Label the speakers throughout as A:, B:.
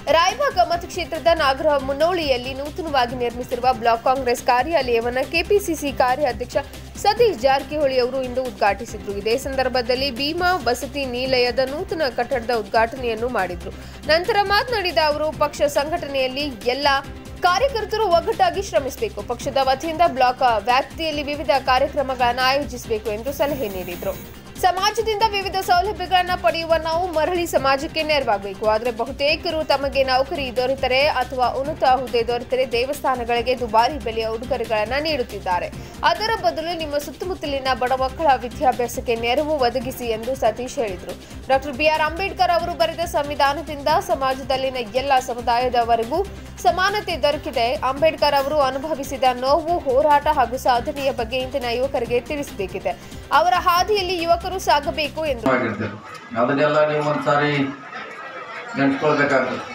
A: ರಾಯಬಾಗ ಮತಕ್ಷೇತ್ರದ ನಾಗರ ಮುನ್ನೋಳಿಯಲ್ಲಿ ನೂತನವಾಗಿ ನಿರ್ಮಿಸಿರುವ ಬ್ಲಾಕ್ ಕಾಂಗ್ರೆಸ್ ಕಾರ್ಯಾಲಯವನ್ನು ಕೆಪಿಸಿಸಿ ಕಾರ್ಯಾಧ್ಯಕ್ಷ ಸತೀಶ್ ಜಾರಕಿಹೊಳಿ ಅವರು ಇಂದು ಉದ್ಘಾಟಿಸಿದ್ರು ಇದೇ ಸಂದರ್ಭದಲ್ಲಿ ಭೀಮಾ ವಸತಿ ನಿಲಯದ ನೂತನ ಕಟ್ಟಡದ ಉದ್ಘಾಟನೆಯನ್ನು ಮಾಡಿದ್ರು ನಂತರ ಮಾತನಾಡಿದ ಅವರು ಪಕ್ಷ ಸಂಘಟನೆಯಲ್ಲಿ ಎಲ್ಲ ಕಾರ್ಯಕರ್ತರು ಒಗ್ಗಟ್ಟಾಗಿ ಶ್ರಮಿಸಬೇಕು ಪಕ್ಷದ ವತಿಯಿಂದ ಬ್ಲಾಕ್ ವ್ಯಾಪ್ತಿಯಲ್ಲಿ ವಿವಿಧ ಕಾರ್ಯಕ್ರಮಗಳನ್ನು ಆಯೋಜಿಸಬೇಕು ಎಂದು ಸಲಹೆ ನೀಡಿದರು ಸಮಾಜದಿಂದ ವಿವಿಧ ಸೌಲಭ್ಯಗಳನ್ನು ಪಡೆಯುವ ನಾವು ಮರಳಿ ಸಮಾಜಕ್ಕೆ ನೆರವಾಗಬೇಕು ಆದರೆ ಬಹುತೇಕರು ತಮಗೆ ನೌಕರಿ ದೊರೆತರೆ ಅಥವಾ ಉನ್ನತ ಹುದ್ದೆ ದೊರೆತರೆ ದೇವಸ್ಥಾನಗಳಿಗೆ ದುಬಾರಿ ಬೆಲೆಯ ಉಡುಗೊರೆಗಳನ್ನು ನೀಡುತ್ತಿದ್ದಾರೆ ಅದರ ಬದಲು ನಿಮ್ಮ ಸುತ್ತಮುತ್ತಲಿನ ಬಡ ಮಕ್ಕಳ ವಿದ್ಯಾಭ್ಯಾಸಕ್ಕೆ ನೆರವು ಒದಗಿಸಿ ಎಂದು ಸತೀಶ್ ಹೇಳಿದರು ಡಾಕ್ಟರ್ ಬಿಆರ್ ಅಂಬೇಡ್ಕರ್ ಅವರು ಬರೆದ ಸಂವಿಧಾನದಿಂದ ಸಮಾಜದಲ್ಲಿನ ಎಲ್ಲ ಸಮುದಾಯದವರೆಗೂ ಸಮಾನತೆ ದೊರಕಿದೆ ಅಂಬೇಡ್ಕರ್ ಅವರು ಅನುಭವಿಸಿದ ನೋವು ಹೋರಾಟ ಹಾಗೂ ಸಾಧನೆಯ ಬಗ್ಗೆ ಇಂದಿನ ಯುವಕರಿಗೆ ತಿಳಿಸಬೇಕಿದೆ ಅವರ ಹಾದಿಯಲ್ಲಿ ಯುವಕರು ಸಾಗಬೇಕು ಎಂದು
B: ಆಗಿರ್ತದೆ ಅದನ್ನೆಲ್ಲ ನೀವು ಒಂದ್ಸಾರಿ ನೆನ್ಸ್ಕೊಳ್ಬೇಕಾಗ್ತದೆ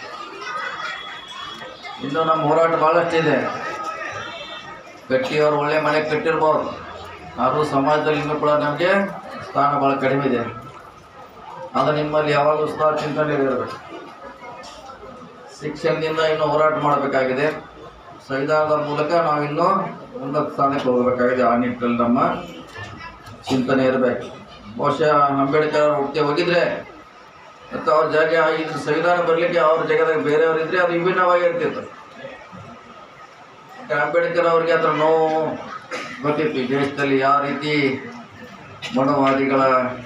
B: ಇನ್ನು ನಮ್ಮ ಹೋರಾಟ ಭಾಳಷ್ಟಿದೆ ಗಟ್ಟಿಯವರು ಒಳ್ಳೆ ಮನೆ ಕಟ್ಟಿರ್ಬೋದು ಆದರೂ ಸಮಾಜದಲ್ಲಿ ಇನ್ನೂ ಕೂಡ ನಮಗೆ ಸ್ಥಾನ ಭಾಳ ಕಡಿಮೆ ಇದೆ ಅದು ನಿಮ್ಮಲ್ಲಿ ಯಾವಾಗ ಉತ್ಸಾಹ ಚಿಂತನೆ ಇರಬೇಕು ಶಿಕ್ಷಣದಿಂದ ಇನ್ನೂ ಹೋರಾಟ ಮಾಡಬೇಕಾಗಿದೆ ಸಂವಿಧಾನದ ಮೂಲಕ ನಾವು ಇನ್ನೂ ಉನ್ನತ ಸ್ಥಾನಕ್ಕೆ ಹೋಗಬೇಕಾಗಿದೆ ಆ ನಿಟ್ಟಿನಲ್ಲಿ ನಮ್ಮ ಚಿಂತನೆ ಇರಬೇಕು ಬಹುಶಃ ಅಂಬೇಡ್ಕರ್ ಅವ್ರ ಹುಟ್ಟಿಗೆ ಹೋಗಿದ್ರೆ ಮತ್ತು ಅವ್ರ ಜಾಗ ಇದು ಸಂವಿಧಾನ ಬರಲಿಕ್ಕೆ ಅವ್ರ ಜಾಗದಾಗ ಬೇರೆಯವ್ರು ಇದ್ರೆ ಅದು ವಿಭಿನ್ನವಾಗಿರ್ತಿತ್ತು ಯಾಕೆ ಅಂಬೇಡ್ಕರ್ ಅವ್ರಿಗೆ ಅದ್ರ ನೋವು ಗೊತ್ತಿತ್ತು ಈ ದೇಶದಲ್ಲಿ ಯಾವ ರೀತಿ ಮನೋವಾದಿಗಳ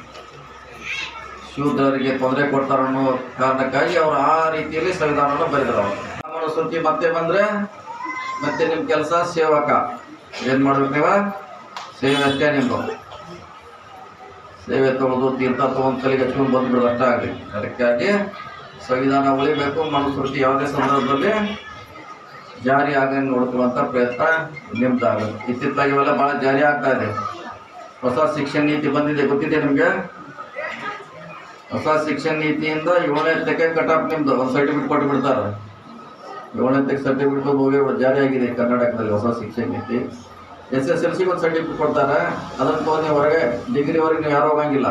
B: ಶೂದ್ರರಿಗೆ ತೊಂದರೆ ಕೊಡ್ತಾರೆ ಅನ್ನೋ ಕಾರಣಕ್ಕಾಗಿ ಅವರು ಆ ರೀತಿಯಲ್ಲಿ ಸಂವಿಧಾನವನ್ನು ಬರೆದರು ಅವರು ನಮ್ಮ ಸುದ್ದಿ ಮತ್ತೆ ಬಂದರೆ ಮತ್ತೆ ನಿಮ್ಮ ಕೆಲಸ ಸೇವಕ ಏನು ಮಾಡ್ಬೇಕು ನೀವು ಸೇವೆ ಅಷ್ಟೇ ನಿಮ್ಮದು ಸೇವೆ ತೊಗೊಳೋದು ತೀರ್ಥ ತೊಗೊಂಡು ತಲೆಗೆ ಹಚ್ಕೊಂಡು ಬಂದ್ಬಿಡೋದು ಅಷ್ಟೇ ಆಗಲಿ ಅದಕ್ಕಾಗಿ ಸಂವಿಧಾನ ಉಳಿಬೇಕು ಮನುಸ್ಮೃತಿ ಯಾವುದೇ ಸಂದರ್ಭದಲ್ಲಿ ಜಾರಿ ಆಗಂಗೆ ನೋಡ್ಕೊಳ್ಳುವಂಥ ಪ್ರಯತ್ನ ನಿಮ್ದಾಗುತ್ತೆ ಇತ್ತಿತ್ತಾಗಿ ಇವೆಲ್ಲ ಭಾಳ ಜಾರಿ ಆಗ್ತಾ ಇದೆ ಹೊಸ ಶಿಕ್ಷಣ ನೀತಿ ಬಂದಿದೆ ಗೊತ್ತಿದೆ ನಿಮಗೆ ಹೊಸ ಶಿಕ್ಷಣ ನೀತಿಯಿಂದ ಏಳನೇ ತಕ್ಕೆ ಕಟ್ ಆಫ್ ನಿಮ್ದು ಒಂದು ಸರ್ಟಿಫಿಕೇಟ್ ಕೊಟ್ಟು ಬಿಡ್ತಾರೆ ಏಳನೇ ತಕ್ಕೆ ಸರ್ಟಿಫಿಕೇಟ್ ಹೋಗಿ ಜಾರಿ ಆಗಿದೆ ಕರ್ನಾಟಕದಲ್ಲಿ ಹೊಸ ಶಿಕ್ಷಣ ನೀತಿ ಎಸ್ ಎಸ್ ಎಲ್ ಸಿಗೆ ಒಂದು ಸರ್ಟಿಫಿಕೇಟ್ ಕೊಡ್ತಾರೆ ಅದನ್ನು ತಗೊಂಡು ನೀವು ಹೊರಗೆ ಡಿಗ್ರಿವರೆಗೆ ನೀವು ಯಾರು ಹೋಗಂಗಿಲ್ಲ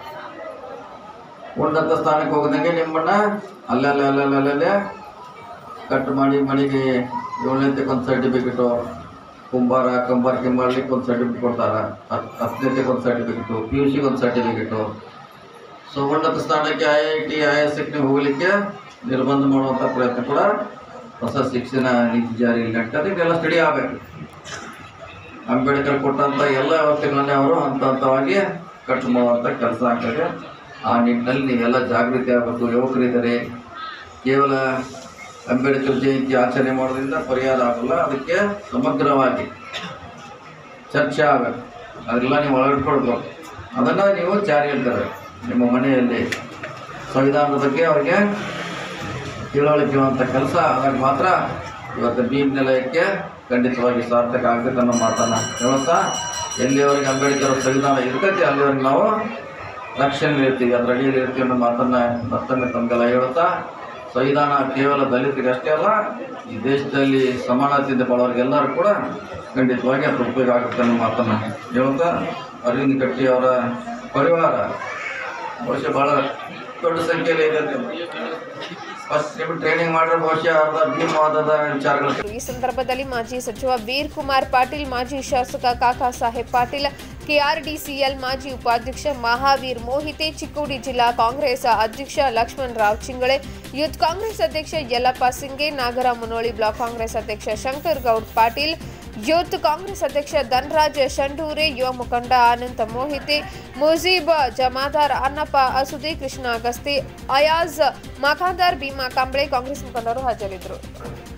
B: ಉನ್ನತ ಸ್ಥಾನಕ್ಕೆ ಹೋಗದಂಗೆ ನಿಮ್ಮನ್ನ ಅಲ್ಲಲ್ಲೇ ಅಲ್ಲಲ್ಲೇ ಅಲ್ಲಲ್ಲೇ ಕಟ್ ಮಾಡಿ ಮನೆಗೆ ಏಳನೇತಕ್ಕೆ ಒಂದು ಸರ್ಟಿಫಿಕೇಟು ಕುಂಬಾರ ಕಂಬಾರಿಕೆ ಮಾಡ್ಲಿಕ್ಕೆ ಒಂದು ಸರ್ಟಿಫಿಕೇಟ್ ಕೊಡ್ತಾರೆ ಹತ್ತು ಹತ್ತನೇತಕ್ಕೆ ಒಂದು ಸರ್ಟಿಫಿಕೇಟು ಪಿ ಯು ಸಿಗೆ ಒಂದು ಸರ್ಟಿಫಿಕೇಟು ಸೊ ಉನ್ನತ ಸ್ಥಾನಕ್ಕೆ I I T I S ನೀವು ಹೋಗಲಿಕ್ಕೆ ನಿರ್ಬಂಧ ಮಾಡುವಂಥ ಪ್ರಯತ್ನ ಕೂಡ ಹೊಸ ಶಿಕ್ಷಣ ನೀತಿ ಜಾರಿ ನಡ್ತದೆ ಇದೆಲ್ಲ ಸ್ಟಡಿ ಆಗಬೇಕು ಅಂಬೇಡ್ಕರ್ ಕೊಟ್ಟಂಥ ಎಲ್ಲ ವ್ಯವಸ್ಥೆಗಳನ್ನೇ ಅವರು ಹಂತ ಹಂತವಾಗಿ ಕಟ್ ಮಾಡುವಂಥ ಕೆಲಸ ಆಗ್ತದೆ ಆ ನಿಟ್ಟಿನಲ್ಲಿ ನೀವೆಲ್ಲ ಜಾಗೃತಿ ಆಗಬೇಕು ಯುವಕರಿದ್ದಾರೆ ಕೇವಲ ಅಂಬೇಡ್ಕರ್ ಜಯಂತಿ ಆಚರಣೆ ಮಾಡೋದ್ರಿಂದ ಪರಿಹಾರ ಆಗಲ್ಲ ಅದಕ್ಕೆ ಸಮಗ್ರವಾಗಿ ಚರ್ಚೆ ಆಗಬೇಕು ಅದೆಲ್ಲ ನೀವು ಒಳಗಿಟ್ಕೊಳ್ಬೇಕು ಅದನ್ನು ನೀವು ಜಾರಿ ಹೇಳ್ತಾರೆ ನಿಮ್ಮ ಮನೆಯಲ್ಲಿ ಸಂವಿಧಾನದ ಬಗ್ಗೆ ಅವರಿಗೆ ತಿಳುವಳಿಕೆ ಇರುವಂಥ ಕೆಲಸ ಆದಾಗ ಮಾತ್ರ ಇವತ್ತು ಭೀಮ್ ನಿಲಯಕ್ಕೆ ಖಂಡಿತವಾಗಿ ಸಾರ್ಥಕ ಆಗ್ತದೆ ಅನ್ನೋ ಮಾತನ್ನು ಹೇಳುತ್ತಾ ಎಲ್ಲಿವರೆಗೆ ಅಂಬೇಡ್ಕರ್ ಅವ್ರ ಸಂವಿಧಾನ ಇರ್ತೈತಿ ಅಲ್ಲಿವರೆಗೆ ನಾವು ರಕ್ಷಣೆ ಇರ್ತೀವಿ ಅದ್ರ ಅಡಿಯಲ್ಲಿ ಇರ್ತೀವಿ ಅನ್ನೋ ಮಾತನ್ನು ಮತ್ತೊಮ್ಮೆ ತಮಗೆಲ್ಲ ಹೇಳುತ್ತಾ ಸಂವಿಧಾನ ಕೇವಲ ದಲಿತರಿಗೆ ಅಷ್ಟೇ ಅಲ್ಲ ಈ ದೇಶದಲ್ಲಿ ಸಮಾನತೆಯಿಂದ ಬಾಳೋರಿಗೆಲ್ಲರೂ ಕೂಡ ಖಂಡಿತವಾಗಿ ಅದ್ರ ಉಪಯೋಗ ಆಗುತ್ತೆ ಅನ್ನೋ ಮಾತನ್ನು ಹೇಳುತ್ತಾ ಅರವಿಂದ್ ಕಟ್ಟಿ ಅವರ ಪರಿವಾರ ಬಹುಶಃ ಭಾಳ ದೊಡ್ಡ ಸಂಖ್ಯೆಯಲ್ಲಿ ಇದೆ ಫಸ್ಟ್ ನಿಮ್ಗೆ ಟ್ರೈನಿಂಗ್ ಮಾಡಿದ್ರೆ ಬಹುಶಃ ಅರ್ಧ ಭೀಮವಾದದ ವಿಚಾರಗಳು
A: ಈ ಸಂದರ್ಭದಲ್ಲಿ ಮಾಜಿ ಸಚಿವ ವೀರ್ ಕುಮಾರ್ ಪಾಟೀಲ್ ಮಾಜಿ ಶಾಸಕ ಕಾಕಾ ಸಾಹೇಬ್ ಪಾಟೀಲ್ ಕೆಆರ್ಡಿಸಿಎಲ್ ಮಾಜಿ ಉಪಾಧ್ಯಕ್ಷ ಮಹಾವೀರ್ ಮೋಹಿತೆ ಚಿಕ್ಕೋಡಿ ಜಿಲ್ಲಾ ಕಾಂಗ್ರೆಸ್ ಅಧ್ಯಕ್ಷ ಲಕ್ಷ್ಮಣ್ ರಾವ್ ಚಿಂಗಳೆ ಯೂತ್ ಕಾಂಗ್ರೆಸ್ ಅಧ್ಯಕ್ಷ ಯಲ್ಲಪ್ಪ ಸಿಂಗೆ ನಾಗರ ಮುನೋಳಿ ಬ್ಲಾಕ್ ಕಾಂಗ್ರೆಸ್ ಅಧ್ಯಕ್ಷ ಶಂಕರ್ ಗೌಡ್ ಪಾಟೀಲ್ ಯೂತ್ ಕಾಂಗ್ರೆಸ್ ಅಧ್ಯಕ್ಷ ಧನರಾಜ್ ಶಂಡೂರೆ ಯುವ ಮುಖಂಡ ಅನಂತ ಮೋಹಿತೆ ಮುಜೀಬ್ ಜಮಾದಾರ್ ಅನ್ನಪ್ಪ ಅಸುದಿ ಕೃಷ್ಣ ಅಗಸ್ತಿ ಅಯಾಜ್ ಮಖಾಂದಾರ್ ಭೀಮಾ ಕಾಂಬ್ಳೆ ಕಾಂಗ್ರೆಸ್ ಮುಖಂಡರು ಹಾಜರಿದ್ದರು